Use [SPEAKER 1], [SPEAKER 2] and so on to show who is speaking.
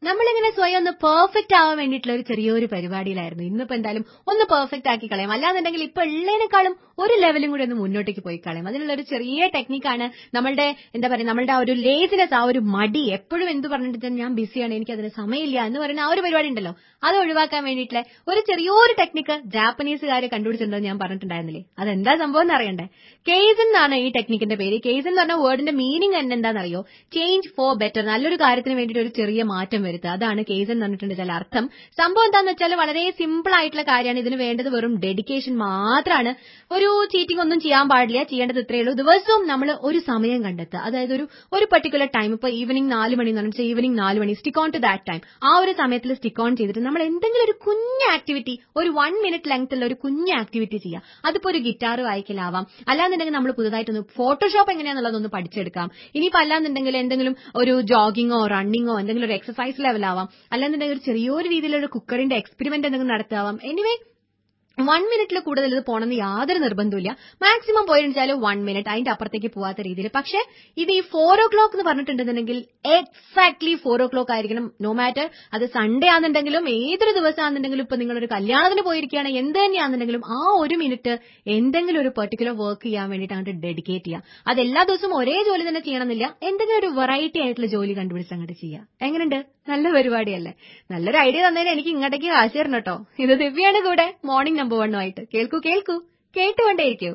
[SPEAKER 1] നമ്മളിങ്ങനെ സ്വയം ഒന്ന് പെർഫെക്റ്റ് ആവാൻ വേണ്ടിയിട്ടുള്ള ഒരു ചെറിയൊരു പരിപാടിയിലായിരുന്നു ഇന്നിപ്പോ എന്തായാലും ഒന്ന് പെർഫെക്റ്റ് ആക്കി കളയാം അല്ലാന്നുണ്ടെങ്കിൽ ഇപ്പൊ ഉള്ളതിനേക്കാളും ഒരു ലെവലും കൂടി ഒന്ന് മുന്നോട്ടേക്ക് പോയി കളയാം അതിനുള്ള ഒരു ചെറിയ ടെക്നിക്കാണ് നമ്മളുടെ എന്താ പറയുക നമ്മളുടെ ആ ഒരു ലേസിനെസ് ആ ഒരു മടി എപ്പോഴും എന്ത് പറഞ്ഞിട്ട് ഞാൻ ബിസിയാണ് എനിക്ക് അതിന് സമയമില്ല എന്ന് പറയുന്ന ആ ഒരു പരിപാടി ഉണ്ടല്ലോ അത് ഒഴിവാക്കാൻ വേണ്ടിയിട്ടുള്ള ഒരു ചെറിയൊരു ടെക്നിക്ക് ജാപ്പനീസുകാർ കണ്ടുപിടിച്ചിട്ടുണ്ടെന്ന് ഞാൻ പറഞ്ഞിട്ടുണ്ടായിരുന്നില്ലേ അതെന്താ സംഭവം എന്ന് അറിയണ്ടേ കേസൻ എന്നാണ് ഈ ടെക്നിക്കിന്റെ പേര് കേസൻ എന്ന് പറഞ്ഞ വേർഡിന്റെ മീനിങ് തന്നെ എന്താണെന്നറിയോ ചേഞ്ച് ഫോർ ബെറ്റർ നല്ലൊരു കാര്യത്തിന് വേണ്ടിയിട്ട് ഒരു ചെറിയ മാറ്റം വരുത്തുക അതാണ് കേസൻ എന്ന് പറഞ്ഞിട്ടുണ്ടെങ്കിൽ അർത്ഥം സംഭവം എന്താന്ന് വെച്ചാൽ വളരെ സിമ്പിൾ ആയിട്ടുള്ള കാര്യമാണ് ഇതിന് വേണ്ടത് വെറും ഡെഡിക്കേഷൻ മാത്രമാണ് ഒരു ചീറ്റിംഗ് ഒന്നും ചെയ്യാൻ പാടില്ല ചെയ്യേണ്ടത് ഇത്രയേ ഉള്ളൂ ദിവസവും നമ്മൾ ഒരു സമയം കണ്ടെത്തുക അതായത് ഒരു ഒരു പർട്ടിക്കുലർ ടൈം ഇപ്പൊ ഈവനിങ് നാല് മണി എന്ന് പറഞ്ഞാൽ ഈവനിങ് നാല് മണി stick on to that time ആ ഒരു സമയത്തിൽ സ്റ്റിക്ക് ഓൺ ചെയ്തിട്ട് നമ്മൾ എന്തെങ്കിലും ഒരു കുഞ്ഞ് ആക്ടിവിറ്റി ഒരു വൺ മിനിറ്റ് ലെങ്ത്തുള്ള ഒരു കുഞ്ഞ് ആക്ടിവിറ്റി ചെയ്യാം അതിപ്പോ ഒരു ഗിറ്റാർ വായിക്കലാവാം അല്ലാന്നുണ്ടെങ്കിൽ നമ്മൾ പുതുതായിട്ടൊന്ന് ഫോട്ടോഷോപ്പ് എങ്ങനെയാണെന്നുള്ളതൊന്ന് പഠിച്ചെടുക്കാം ഇനിയിപ്പോ അല്ലാന്നുണ്ടെങ്കിൽ എന്തെങ്കിലും ഒരു ജോഗിങ്ങോ റണ്ണിങ്ങോ എന്തെങ്കിലും ഒരു എക്സസൈസ് ലെവലാവാം അല്ലാന്നുണ്ടെങ്കിൽ ഒരു ചെറിയൊരു രീതിയിലുള്ള കുക്കറിന്റെ എക്സ്പെരിമെന്റ് എന്തെങ്കിലും നടത്താവാം എനിവേ വൺ മിനിറ്റിൽ കൂടുതൽ ഇത് പോകണമെന്ന് യാതൊരു നിർബന്ധമില്ല മാക്സിമം പോയിച്ചാൽ വൺ മിനിറ്റ് അതിന്റെ അപ്പുറത്തേക്ക് പോവാത്ത രീതിയിൽ പക്ഷെ ഇത് ഈ ഫോർ ഓ ക്ലോക്ക് എന്ന് പറഞ്ഞിട്ടുണ്ടെന്നുണ്ടെങ്കിൽ എക്സാക്ട്ലി ഫോർ ഓ ക്ലോക്ക് ആയിരിക്കണം നോ മാറ്റർ അത് സൺഡേ ആണെന്നുണ്ടെങ്കിലും ഏതൊരു ദിവസമാണെന്നുണ്ടെങ്കിലും ഇപ്പൊ നിങ്ങളൊരു കല്യാണത്തിന് പോയിരിക്കുകയാണ് എന്ത് തന്നെയാണെന്നുണ്ടെങ്കിലും ആ ഒരു മിനിറ്റ് എന്തെങ്കിലും ഒരു പെർട്ടിക്കുലർ വർക്ക് ചെയ്യാൻ വേണ്ടിയിട്ട് അങ്ങോട്ട് ഡെഡിക്കേറ്റ് ചെയ്യുക അത് എല്ലാ ദിവസവും ഒരേ ജോലി തന്നെ ചെയ്യണമെന്നില്ല എന്തെങ്കിലും ഒരു വെറൈറ്റി ആയിട്ടുള്ള ജോലി കണ്ടുപിടിച്ച് അങ്ങോട്ട് ചെയ്യുക എങ്ങനെയുണ്ട് നല്ല പരിപാടിയല്ലേ നല്ലൊരു ഐഡിയ തന്നതിന് എനിക്ക് ഇങ്ങോട്ടേക്ക് കാശ് തരണം കേട്ടോ ഇത് ദിവ്യാണ് കൂടെ മോർണിംഗ് നമ്പർ വണ്ണുമായിട്ട് കേൾക്കൂ കേൾക്കൂ കേട്ടുകൊണ്ടേയിരിക്കൂ